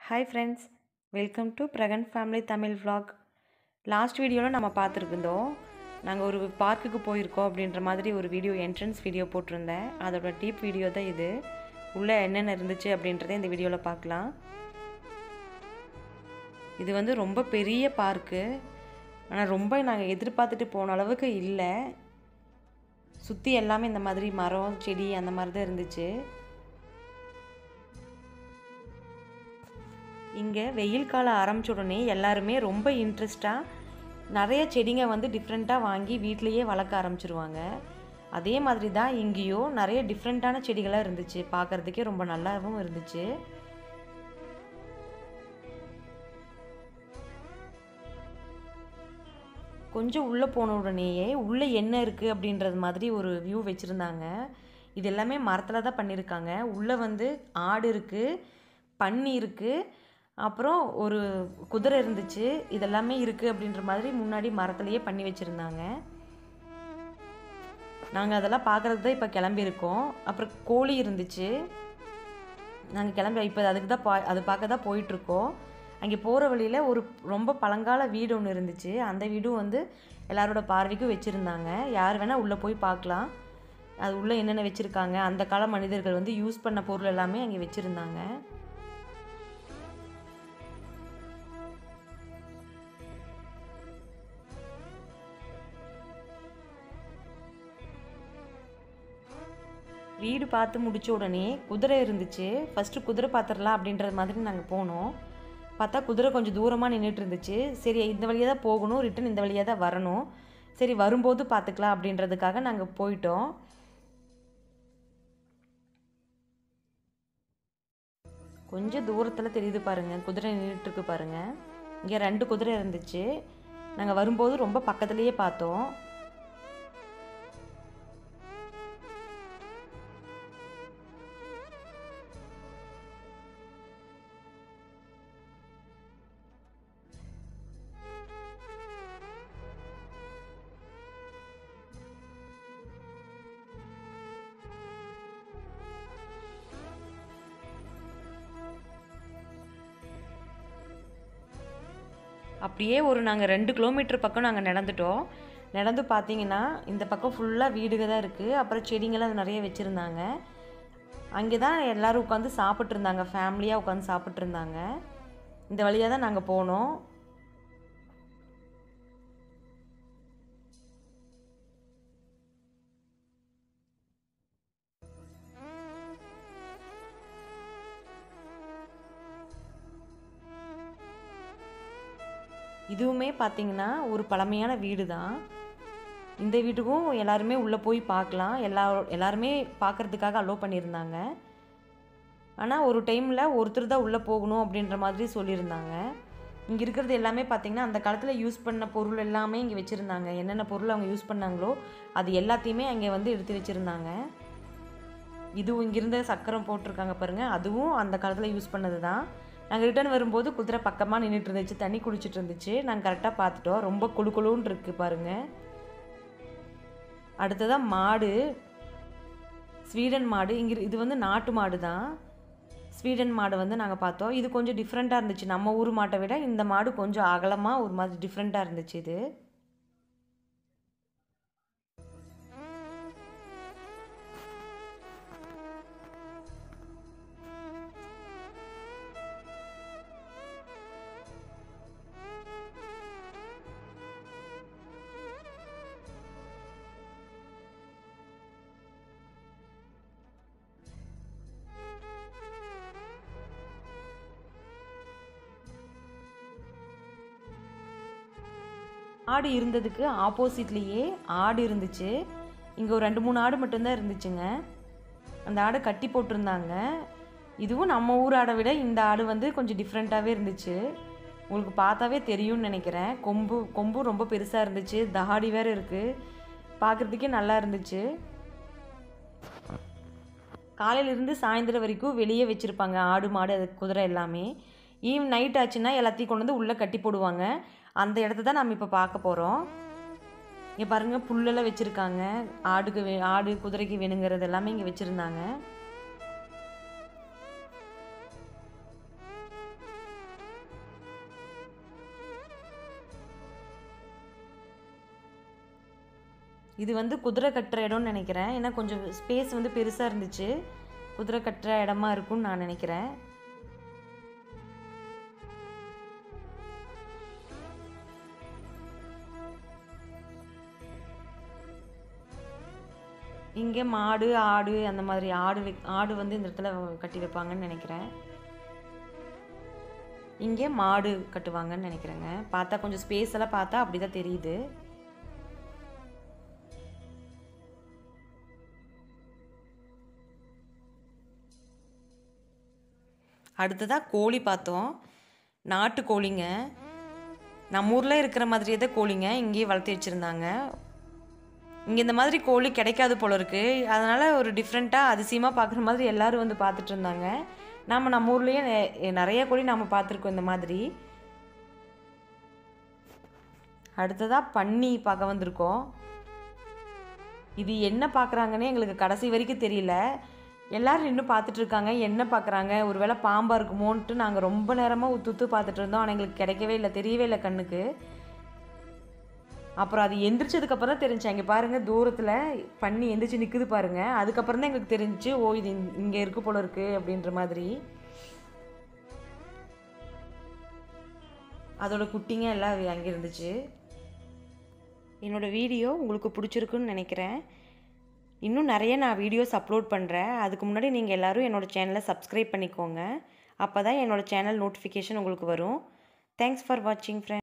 hi friends welcome to Pragan family Tamil vlog last வீடியோவில் நம்ம பார்த்துருந்தோம் நாங்கள் ஒரு பார்க்குக்கு போயிருக்கோம் அப்படின்ற மாதிரி ஒரு வீடியோ என்ட்ரன்ஸ் வீடியோ போட்டிருந்தேன் அதோட டீப் வீடியோ தான் இது உள்ளே என்னென்ன இருந்துச்சு அப்படின்றத இந்த வீடியோவில் பார்க்கலாம் இது வந்து ரொம்ப பெரிய பார்க்கு ஆனால் ரொம்ப நாங்கள் எதிர்பார்த்துட்டு போன அளவுக்கு இல்லை சுற்றி எல்லாமே இந்த மாதிரி மரம் செடி அந்த மாதிரி தான் இருந்துச்சு இங்கே வெயில் காலம் ஆரம்பிச்ச உடனே எல்லாருமே ரொம்ப இன்ட்ரெஸ்டாக நிறைய செடிங்க வந்து டிஃப்ரெண்ட்டாக வாங்கி வீட்லேயே வளர்க்க ஆரம்பிச்சிருவாங்க அதே மாதிரி தான் இங்கேயும் நிறைய டிஃப்ரெண்ட்டான செடிகளாக இருந்துச்சு பார்க்குறதுக்கே ரொம்ப நல்லாவும் இருந்துச்சு கொஞ்சம் உள்ளே போன உடனேயே உள்ளே என்ன இருக்குது அப்படின்றது மாதிரி ஒரு வியூ வச்சுருந்தாங்க இது எல்லாமே மரத்தில் தான் பண்ணியிருக்காங்க உள்ளே வந்து ஆடு இருக்குது பன்னி இருக்குது அப்புறம் ஒரு குதிரை இருந்துச்சு இதெல்லாமே இருக்குது அப்படின்ற மாதிரி முன்னாடி மரத்துலேயே பண்ணி வச்சுருந்தாங்க நாங்கள் அதெல்லாம் பார்க்குறது தான் இப்போ கிளம்பியிருக்கோம் அப்புறம் கோழி இருந்துச்சு நாங்கள் கிளம்பி இப்போ அதுக்கு தான் பா அது பார்க்க தான் போயிட்டுருக்கோம் அங்கே போகிற வழியில் ஒரு ரொம்ப பழங்கால வீடு ஒன்று இருந்துச்சு அந்த வீடும் வந்து எல்லாரோட பார்வைக்கும் வச்சுருந்தாங்க யார் வேணால் உள்ளே போய் பார்க்கலாம் அது உள்ளே என்னென்ன வச்சுருக்காங்க அந்த கால மனிதர்கள் வந்து யூஸ் பண்ண பொருள் எல்லாமே அங்கே வச்சுருந்தாங்க வீடு பார்த்து முடிச்ச உடனே குதிரை இருந்துச்சு ஃபஸ்ட்டு குதிரை பார்த்துடலாம் அப்படின்றது மாதிரி நாங்கள் போனோம் பார்த்தா குதிரை கொஞ்சம் தூரமாக நின்றுட்டு இருந்துச்சு சரி இந்த வழியாக தான் போகணும் ரிட்டன் இந்த வழியாக தான் வரணும் சரி வரும்போது பார்த்துக்கலாம் அப்படின்றதுக்காக நாங்கள் போயிட்டோம் கொஞ்சம் தூரத்தில் தெரியுது பாருங்கள் குதிரை நின்றுட்டுருக்கு பாருங்கள் இங்கே ரெண்டு குதிரை இருந்துச்சு நாங்கள் வரும்போது ரொம்ப பக்கத்துலேயே பார்த்தோம் அப்படியே ஒரு நாங்கள் ரெண்டு கிலோமீட்டர் பக்கம் நாங்கள் நடந்துட்டோம் நடந்து பார்த்தீங்கன்னா இந்த பக்கம் ஃபுல்லாக வீடுக தான் இருக்குது அப்புறம் செடிங்கெல்லாம் நிறைய வச்சுருந்தாங்க அங்கே தான் எல்லோரும் உட்காந்து சாப்பிட்ருந்தாங்க ஃபேமிலியாக உட்காந்து சாப்பிட்ருந்தாங்க இந்த வழியாக தான் நாங்கள் போனோம் இதுவுமே பார்த்தீங்கன்னா ஒரு பழமையான வீடு தான் இந்த வீட்டுக்கும் எல்லாருமே உள்ளே போய் பார்க்கலாம் எல்லா எல்லாருமே பார்க்குறதுக்காக அலோவ் பண்ணியிருந்தாங்க ஆனால் ஒரு டைமில் ஒருத்தர் தான் உள்ளே போகணும் அப்படின்ற மாதிரி சொல்லியிருந்தாங்க இங்கே இருக்கிறது எல்லாமே பார்த்திங்கன்னா அந்த காலத்தில் யூஸ் பண்ண பொருள் எல்லாமே இங்கே வச்சுருந்தாங்க என்னென்ன பொருள் அவங்க யூஸ் பண்ணாங்களோ அது எல்லாத்தையுமே அங்கே வந்து எடுத்து வச்சுருந்தாங்க இதுவும் இங்கிருந்த சக்கரம் போட்டிருக்காங்க பாருங்கள் அதுவும் அந்த காலத்தில் யூஸ் பண்ணது தான் நாங்கள் ரிட்டர்ன் வரும்போது குதிரை பக்கமாக நின்றுட்டு இருந்துச்சு தண்ணி குடிச்சிட்டு இருந்துச்சு நாங்கள் கரெக்டாக பார்த்துட்டோம் ரொம்ப குழு குழுன்னு இருக்குது பாருங்கள் அடுத்ததாக மாடு ஸ்வீடன் மாடு இங்கே இது வந்து நாட்டு மாடு தான் ஸ்வீடன் மாடு வந்து நாங்கள் பார்த்தோம் இது கொஞ்சம் டிஃப்ரெண்ட்டாக இருந்துச்சு நம்ம ஊர் மாட்டை விட இந்த மாடு கொஞ்சம் அகலமாக ஒரு மாதிரி டிஃப்ரெண்ட்டாக இருந்துச்சு இது ஆடு இருந்ததுக்கு ஆப்போசிட்லேயே ஆடு இருந்துச்சு இங்கே ஒரு ரெண்டு மூணு ஆடு மட்டும்தான் இருந்துச்சுங்க அந்த ஆடை கட்டி போட்டிருந்தாங்க இதுவும் நம்ம ஊர் ஆடை விட இந்த ஆடு வந்து கொஞ்சம் டிஃப்ரெண்ட்டாகவே இருந்துச்சு உங்களுக்கு பார்த்தாவே தெரியும்னு நினைக்கிறேன் கொம்பு கொம்பும் ரொம்ப பெருசாக இருந்துச்சு தாடி வேறு இருக்குது பார்க்குறதுக்கே நல்லா இருந்துச்சு காலையிலேருந்து சாயந்தரம் வரைக்கும் வெளியே வச்சுருப்பாங்க ஆடு மாடு அது குதிரை எல்லாமே ஈவ் நைட் ஆச்சுன்னா எல்லாத்தையும் கொண்டு வந்து உள்ளே கட்டி போடுவாங்க அந்த இடத்த தான் நம்ம இப்போ பார்க்க போகிறோம் இங்கே பாருங்கள் புல்லெல்லாம் வச்சுருக்காங்க ஆடுக்கு வே ஆடு குதிரைக்கு வேணுங்கிறது எல்லாமே இங்கே வச்சுருந்தாங்க இது வந்து குதிரை கட்டுற இடம்னு நினைக்கிறேன் ஏன்னா கொஞ்சம் ஸ்பேஸ் வந்து பெருசாக இருந்துச்சு குதிரை கட்டுற இடமா இருக்கும்னு நான் நினைக்கிறேன் இங்கே மாடு ஆடு அந்த மாதிரி ஆடு வை- ஆடு வந்து இந்த இடத்துல கட்டி வைப்பாங்கன்னு நினைக்கிறேன் இங்கே மாடு கட்டுவாங்கன்னு நினைக்கிறேங்க பார்த்தா கொஞ்சம் ஸ்பேஸ் எல்லாம் பார்த்தா அப்படி தான் தெரியுது அடுத்ததாக கோழி பார்த்தோம் நாட்டு கோழிங்க நம்ம ஊரில் இருக்கிற மாதிரியே தான் கோழிங்க இங்கேயே வளர்த்து வச்சுருந்தாங்க இங்கே இந்த மாதிரி கோழி கிடைக்காது போல இருக்குது அதனால் ஒரு டிஃப்ரெண்ட்டாக அதிசயமாக பார்க்குற மாதிரி எல்லாரும் வந்து பார்த்துட்டு இருந்தாங்க நாம் நம்ம ஊர்லேயே நெ- நிறைய கோழி நாம் பார்த்துருக்கோம் இந்த மாதிரி அடுத்ததாக பன்னி பார்க்க வந்திருக்கோம் இது என்ன பார்க்குறாங்கன்னே எங்களுக்கு கடைசி வரைக்கும் தெரியல எல்லாரும் இன்னும் பார்த்துட்டு இருக்காங்க என்ன பார்க்குறாங்க ஒருவேளை பாம்பாக இருக்குமோன்ட்டு நாங்கள் ரொம்ப நேரமாக உத்து உத்து பார்த்துட்டு இருந்தோம் ஆனால் எங்களுக்கு கிடைக்கவே இல்லை தெரியவே இல்லை கண்ணுக்கு அப்புறம் அது எந்திரிச்சதுக்கப்புறம் தான் தெரிஞ்சு அங்கே பாருங்கள் தூரத்தில் பண்ணி எந்திரிச்சு நிற்குது பாருங்கள் அதுக்கப்புறம் தான் எங்களுக்கு தெரிஞ்சுச்சு ஓ இது இங்கே இருக்கு போல இருக்கு அப்படின்ற மாதிரி அதோட குட்டிங்க எல்லாம் அங்கே இருந்துச்சு என்னோடய வீடியோ உங்களுக்கு பிடிச்சிருக்குன்னு நினைக்கிறேன் இன்னும் நிறைய நான் வீடியோஸ் அப்லோட் பண்ணுறேன் அதுக்கு முன்னாடி நீங்கள் எல்லோரும் என்னோடய சேனலை சப்ஸ்கிரைப் பண்ணிக்கோங்க அப்போ தான் என்னோடய சேனல் நோட்டிஃபிகேஷன் உங்களுக்கு வரும் தேங்க்ஸ் ஃபார் வாட்சிங் ஃப்ரெண்ட்